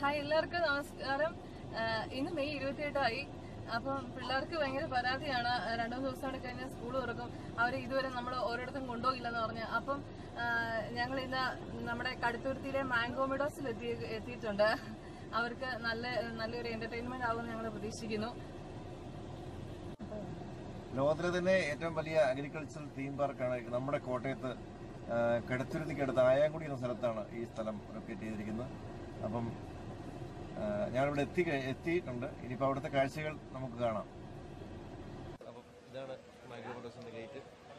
hi എല്ലാവർക്കും നമസ്കാരം ആഹ് ഇന്ന് മെയ് ഇരുപത്തിയെട്ടായി അപ്പം പിള്ളേർക്ക് ഭയങ്കര പരാതിയാണ് രണ്ടു മൂന്ന് ദിവസമാണ് കഴിഞ്ഞാൽ സ്കൂൾ തുറക്കും അവർ ഇതുവരെ നമ്മൾ ഓരോരുത്തരും കൊണ്ടുപോകില്ലെന്ന് പറഞ്ഞ് അപ്പം ഞങ്ങൾ ഇന്ന് നമ്മുടെ കടുത്തുരുത്തിയിലെ മാംഗോ മിഡോസിൽ എത്തി എത്തിയിട്ടുണ്ട് അവർക്ക് നല്ല നല്ലൊരു എന്റർടൈൻമെന്റ് ആവുമെന്ന് ഞങ്ങൾ പ്രതീക്ഷിക്കുന്നു ലോകത്തിലെ തന്നെ ഏറ്റവും വലിയ അഗ്രികൾച്ചറൽ തീം പാർക്കാണ് നമ്മുടെ കോട്ടയത്ത് ആ, കടുത്തുരുത്തിക്കടുത്ത് ആയാങ്കുടി എന്ന സ്ഥലത്താണ് ഈ സ്ഥലം ലൊക്കേറ്റ് ചെയ്തിരിക്കുന്നത് അപ്പം ആ, ഞാനിവിടെ എത്തി കഴി- എത്തിയിട്ടുണ്ട് ഇനിയിപ്പോൾ അവിടുത്തെ കാഴ്ചകൾ നമുക്ക് കാണാം അപ്പം ഇതാണ് മൈക്രോമോട്ടോസിന്റെ ഗേറ്റ്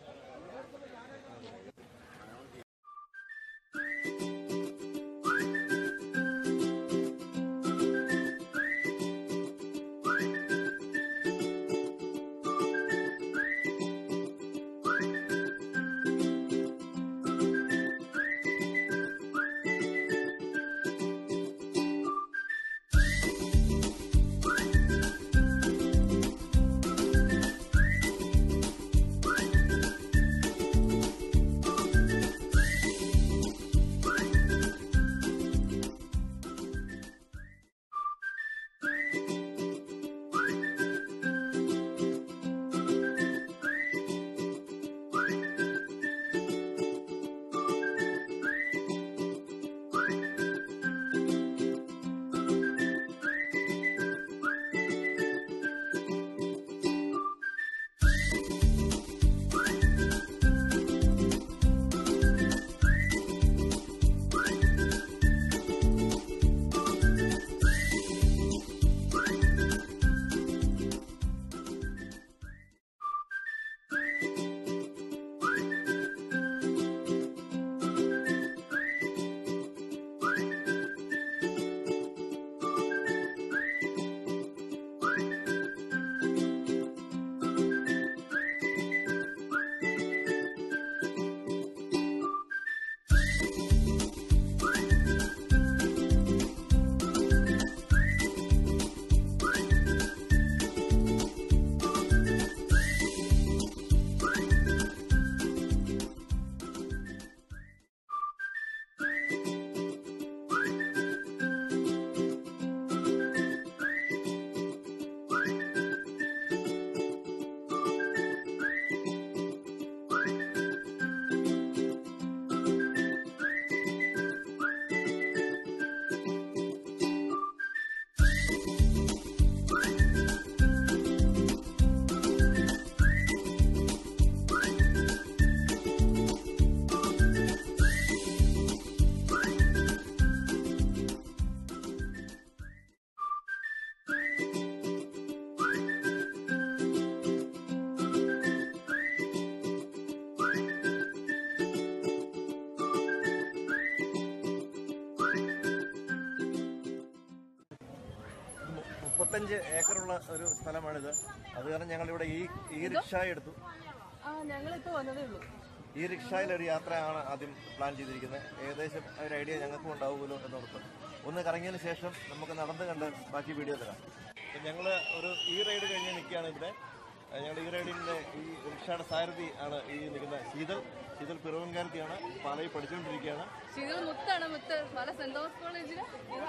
മുപ്പത്തഞ്ച് ഏക്കറുള്ള ഒരു സ്ഥലമാണിത് അത് കാരണം ഞങ്ങളിവിടെ ഈ ഈ റിക്ഷ എടുത്തു ആ ഞങ്ങളിപ്പോ വന്നതേ ഉള്ളൂ ഈ റിക്ഷയിൽ ഒരു യാത്രയാണ് ആദ്യം പ്ലാൻ ചെയ്തിരിക്കുന്നത് ഏകദേശം ഒരു ഐഡിയ ഞങ്ങൾക്കും ഉണ്ടാവുമല്ലോ എന്നോർത്ത് ഒന്ന് കറങ്ങിയതിന് ശേഷം നമുക്ക് നടന്ന് കണ്ട് ബാക്കി വീഡിയോ തരാം അപ്പം ഞങ്ങൾ ഒരു ഈ റൈഡ് കഴിഞ്ഞ് നിൽക്കുകയാണ് ഇവിടെ ഞങ്ങളുടെ ഈ റൈഡിൻ്റെ ഈ റിക്ഷയുടെ സാരഥി ആണ് ഈ നിൽക്കുന്ന ശീതൽ ശീതൽ പിറവൻകാരത്തിയാണ് പാലയിൽ പഠിച്ചുകൊണ്ടിരിക്കുകയാണ് ശീതൾ മുത്താണ് മുത്ത് പല സെന്റ് തോമസ് കോളേജില്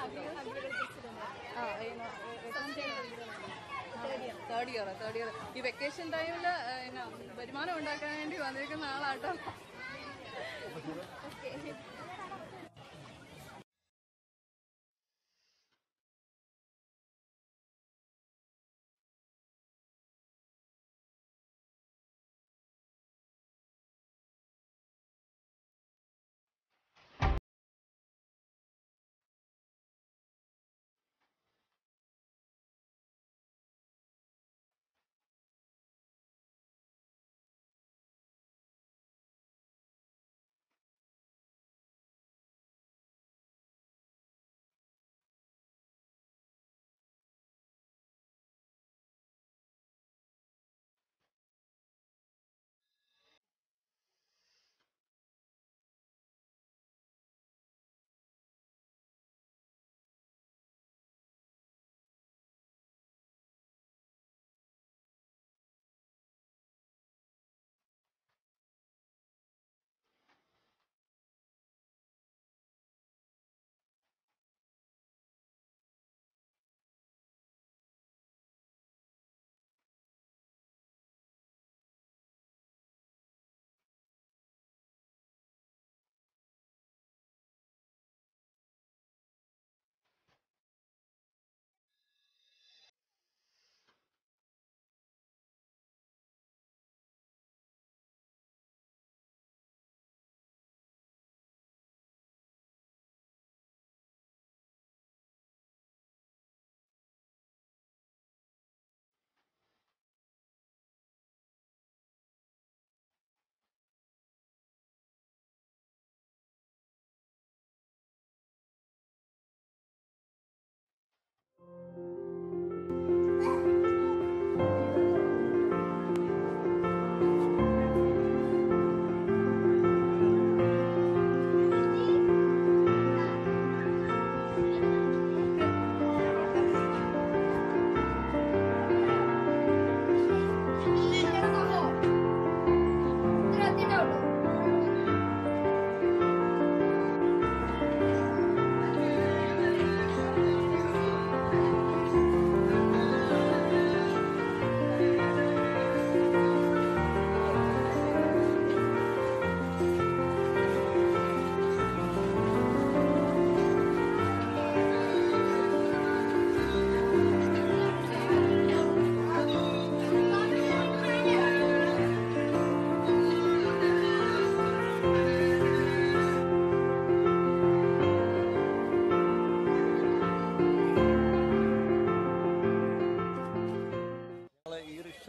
തേർഡ് ഇയർ തേർഡ് ഇയർ ഈ വെക്കേഷൻ ടൈമിൽ വരുമാനം ഉണ്ടാക്കാൻ വേണ്ടി വന്നിരിക്കുന്ന ആളാട്ടോ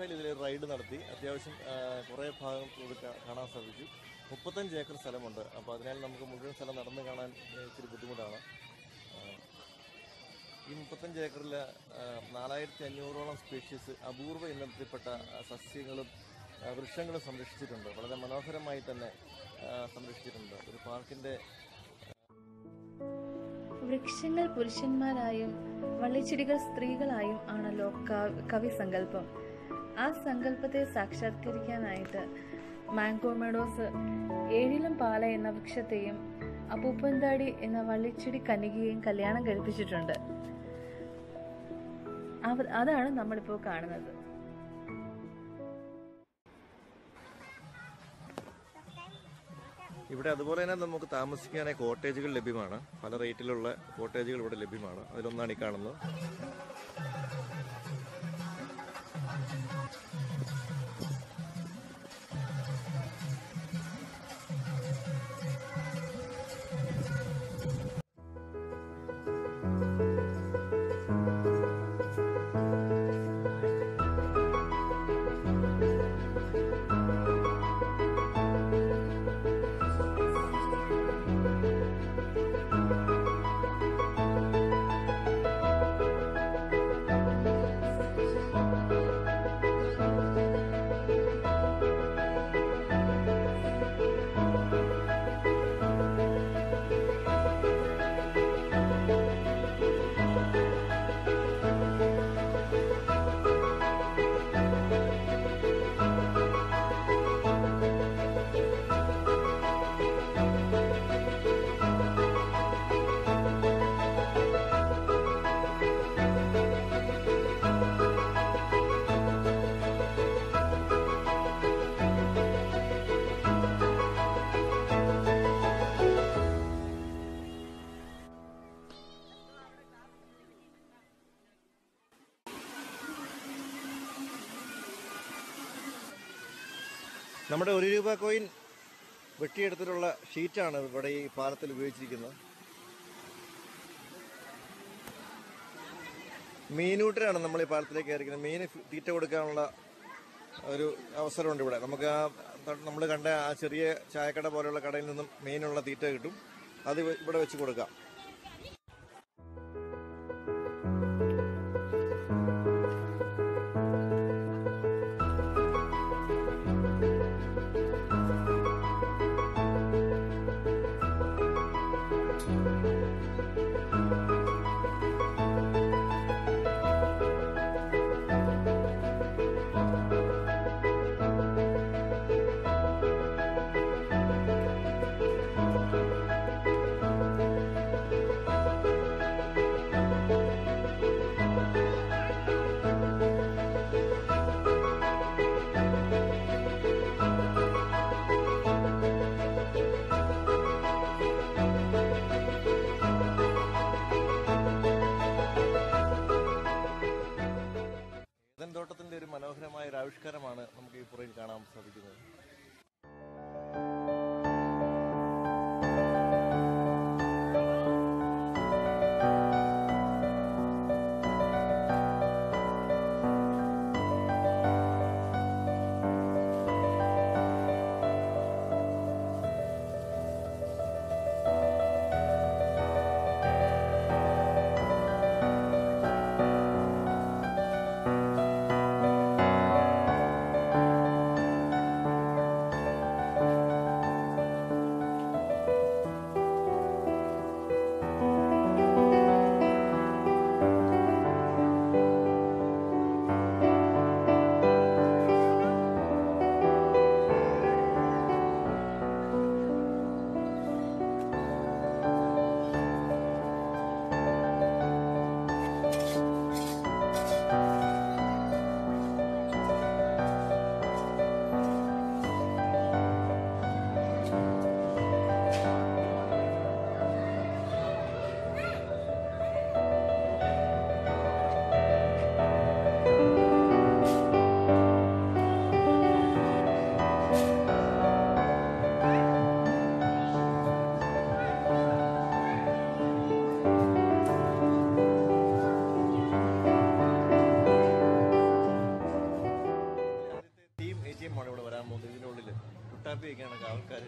മൊബൈൽ ഇതിൽ റൈഡ് നടത്തി അത്യാവശ്യം ആ, കുറേ ഭാഗം ഇത് കാ- കാണാൻ സാധിച്ചു മുപ്പത്തഞ്ച് ഏക്കർ സ്ഥലമുണ്ട് അപ്പോൾ അതിനാൽ നമുക്ക് മുഴുവൻ സ്ഥലം നടന്ന് കാണാൻ ഏ, ഇച്ചിരി ബുദ്ധിമുട്ടാണ് ആ, ഈ മുപ്പത്തഞ്ച് ഏക്കറിൽ നാലായിരത്തി അഞ്ഞൂറോളം സ്പീഷീസ് അപൂർവ ഇനത്തിൽപ്പെട്ട ആ, സസ്യങ്ങളും ആ, വൃക്ഷങ്ങളും സംരക്ഷിച്ചിട്ടുണ്ട് വളരെ മനോഹരമായി തന്നെ ആ, സംരക്ഷിച്ചിട്ടുണ്ട് ഒരു പാർക്കിൻ്റെ വൃക്ഷങ്ങൾ പുരുഷന്മാരായും വള്ളിച്ചെടികൾ സ്ത്രീകളായും ആണല്ലോ ക- കവി സങ്കല്പം ആ സങ്കല്പത്തെ സാക്ഷാത്കരിക്കാനായിട്ട് മാംഗോ മെഡോസ് ഏഴിലും പാല എന്ന വൃക്ഷത്തെയും അപ്പൂപ്പന്താടി എന്ന വള്ളിച്ചെടി കന്യകയെയും കല്യാണം കഴിപ്പിച്ചിട്ടുണ്ട് അവ- അതാണ് നമ്മളിപ്പോൾ കാണുന്നത് ഇവിടെ അതുപോലെ തന്നെ നമുക്ക് താമസിക്കാനായി കോട്ടേജുകൾ ലഭ്യമാണ് പല റേറ്റിലുള്ള കോട്ടേജുകൾ ഇവിടെ ലഭ്യമാണ് അതിലൊന്നാണ് ഈ കാണുന്നത് നമ്മുടെ ഒരു രൂപ കോയിൻ വെട്ടിയെടുത്തിട്ടുള്ള ഷീറ്റാണ് ഇവിടെ ഈ പാലത്തിൽ ഉപയോഗിച്ചിരിക്കുന്നത് മീനൂട്ടിലാണ് നമ്മൾ ഈ പാലത്തിലേക്ക് കയറിക്കുന്നത് മീന് തീറ്റ കൊടുക്കാനുള്ള ഒരു അവസരമുണ്ട് ഇവിടെ നമുക്ക് ആ നമ്മൾ കണ്ട ആ ചെറിയ ചായക്കട പോലെയുള്ള കടയിൽ നിന്നും മീനുള്ള തീറ്റ കിട്ടും അത് ഇവ- ഇവിടെ വെച്ച് കൊടുക്കാം ഏതൻ തോട്ടത്തിന്റെ ഒരു മനോഹരമായ ഒരു ആവിഷ്കാരമാണ് നമുക്ക് ഈ പുറയിൽ കാണാൻ സാധിക്കുന്നത് ആഘോഷമാണ് ഇവിടെ വരാൻ പോകുന്നത് ഇതിനുള്ളിൽ കുട്ടാപ്പി വയ്ക്കാണ് ആൾക്കാർ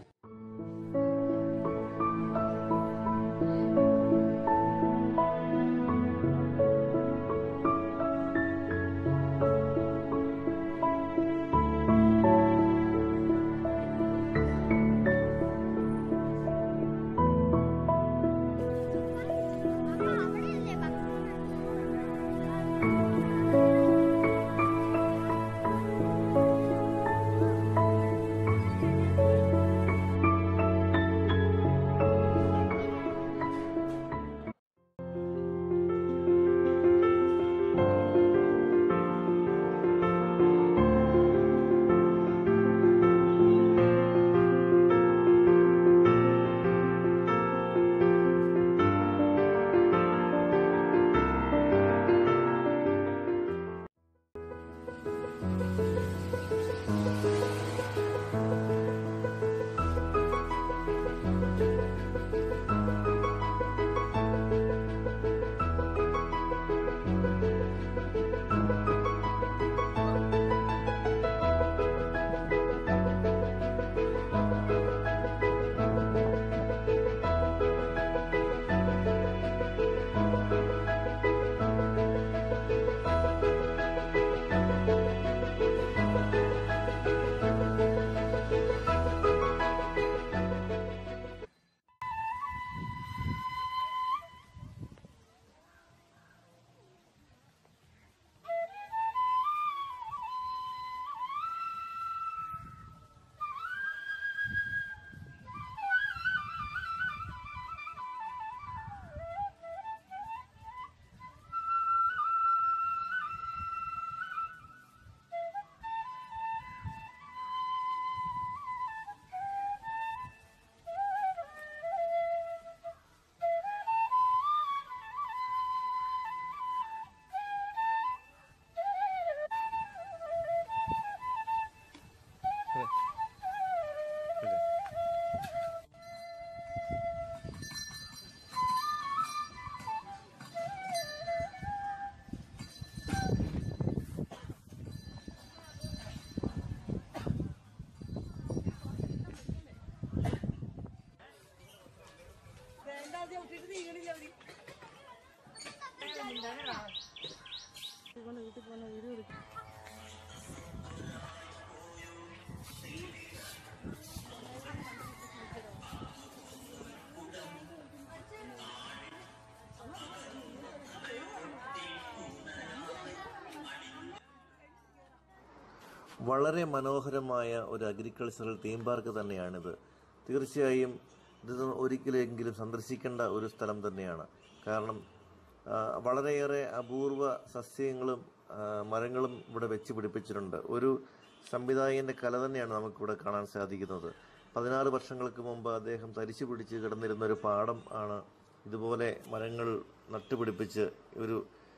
വളരെ മനോഹരമായ ഒരു അഗ്രികൾച്ചറൽ തീം പാർക്ക് തന്നെയാണിത് തീർച്ചയായും ഇത് ഒരിക്കലെങ്കിലും സന്ദർശിക്കേണ്ട ഒരു സ്ഥലം തന്നെയാണ് കാരണം ആ, വളരെയേറെ അപൂർവ സസ്യങ്ങളും ആ, മരങ്ങളും ഇവിടെ വെച്ച് പിടിപ്പിച്ചിട്ടുണ്ട് ഒരു സംവിധായകന്റെ കല തന്നെയാണ് നമുക്കിവിടെ കാണാൻ സാധിക്കുന്നത് പതിനാറ് വർഷങ്ങൾക്ക് മുമ്പ് അദ്ദേഹം തരിച്ചു പിടിച്ച് കിടന്നിരുന്ന ഒരു പാടം ആണ് ഇതുപോലെ മരങ്ങൾ നട്ടുപിടിപ്പിച്ച് ഒരു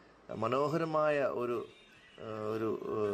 മനോഹരമായ ഒരു ആ, ഒരു ആ,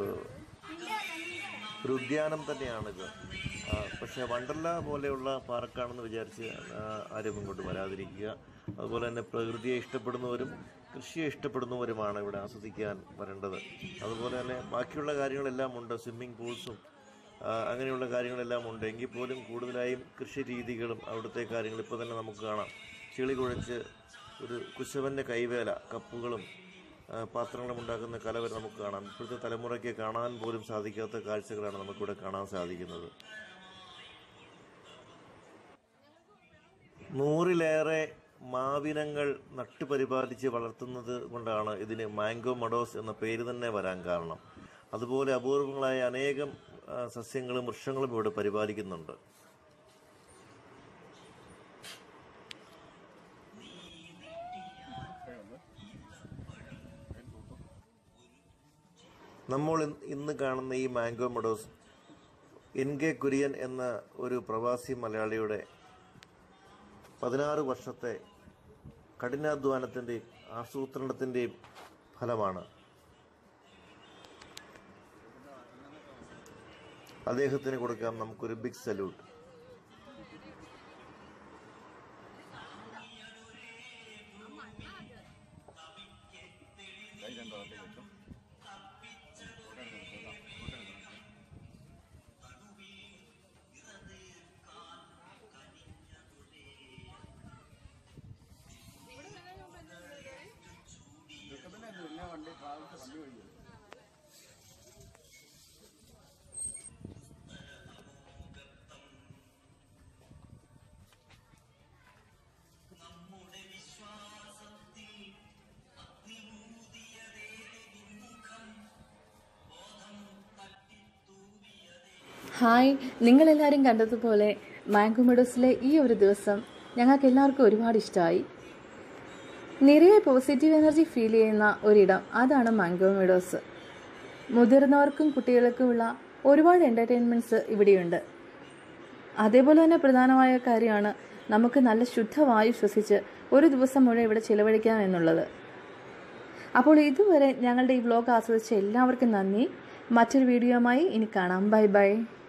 ഒരു ഉദ്യാനം തന്നെയാണിത് ആ, പക്ഷേ വണ്ടർല പോലെയുള്ള പാർക്കാണെന്ന് വിചാരിച്ച് ആ, ആരും ഇങ്ങോട്ട് വരാതിരിക്കുക അതുപോലെ തന്നെ പ്രകൃതിയെ ഇഷ്ടപ്പെടുന്നവരും കൃഷിയെ ഇഷ്ടപ്പെടുന്നവരുമാണ് ഇവിടെ ആസ്വദിക്കാൻ വരേണ്ടത് അതുപോലെ തന്നെ ബാക്കിയുള്ള കാര്യങ്ങളെല്ലാം ഉണ്ട് സ്വിമ്മിംഗ് പൂൾസും ആ, അങ്ങനെയുള്ള കാര്യങ്ങളെല്ലാം ഉണ്ട് എങ്കിൽ പോലും കൂടുതലായും കൃഷി രീതികളും അവിടുത്തെ കാര്യങ്ങൾ ഇപ്പോൾ തന്നെ നമുക്ക് കാണാം ചെളി കുഴച്ച് ഒരു കുശവൻ്റെ കൈവേല കപ്പുകളും ആ, പാത്രങ്ങളും ഉണ്ടാക്കുന്ന കല വരെ നമുക്ക് കാണാം ഇപ്പോഴത്തെ തലമുറയ്ക്ക് കാണാൻ പോലും സാധിക്കാത്ത കാഴ്ചകളാണ് നമുക്കിവിടെ കാണാൻ സാധിക്കുന്നത് നൂറിലേറെ മാവിനങ്ങൾ നട്ടുപരിപാലിച്ച് വളർത്തുന്നത് കൊണ്ടാണ് ഇതിന് മാംഗോ മഡോസ് എന്ന പേര് തന്നെ വരാൻ കാരണം അതുപോലെ അപൂർവങ്ങളായ അനേകം ആ, സസ്യങ്ങളും വൃക്ഷങ്ങളും ഇവിടെ പരിപാലിക്കുന്നുണ്ട് നമ്മൾ ഇന്ന് ഇന്ന് കാണുന്ന ഈ mango meadows N K Kurian എന്ന ഒരു പ്രവാസി മലയാളിയുടെ പതിനാറ് വർഷത്തെ കഠിനാധ്വാനത്തിൻ്റെയും ആസൂത്രണത്തിൻ്റെയും ഫലമാണ് അദ്ദേഹത്തിന് കൊടുക്കാം നമുക്കൊരു ബിഗ് സല്യൂട്ട് ഹായ് നിങ്ങളെല്ലാവരും കണ്ടതുപോലെ മാംഗോ മെഡോസിലെ ഈ ഒരു ദിവസം ഞങ്ങൾക്ക് എല്ലാവർക്കും ഒരുപാട് ഇഷ്ടമായി നിറയെ പോസിറ്റീവ് എനർജി ഫീൽ ചെയ്യുന്ന ഒരിടം അതാണ് മാംഗോ മെഡോസ് മുതിർന്നവർക്കും കുട്ടികൾക്കുമുള്ള ഒരുപാട് എൻ്റർടൈൻമെൻറ്റ്സ് ഇവിടെയുണ്ട് അതേപോലെ തന്നെ പ്രധാനമായ കാര്യമാണ് നമുക്ക് നല്ല ശുദ്ധവായു ശ്വസിച്ച് ഒരു ദിവസം മുഴുവൻ ഇവിടെ ചിലവഴിക്കാം എന്നുള്ളത് അപ്പോൾ ഇതുവരെ ഞങ്ങളുടെ ഈ വ്ലോഗ് ആസ്വദിച്ച എല്ലാവർക്കും നന്ദി മറ്റൊരു വീഡിയോയുമായി ഇനി കാണാം ബൈ ബൈ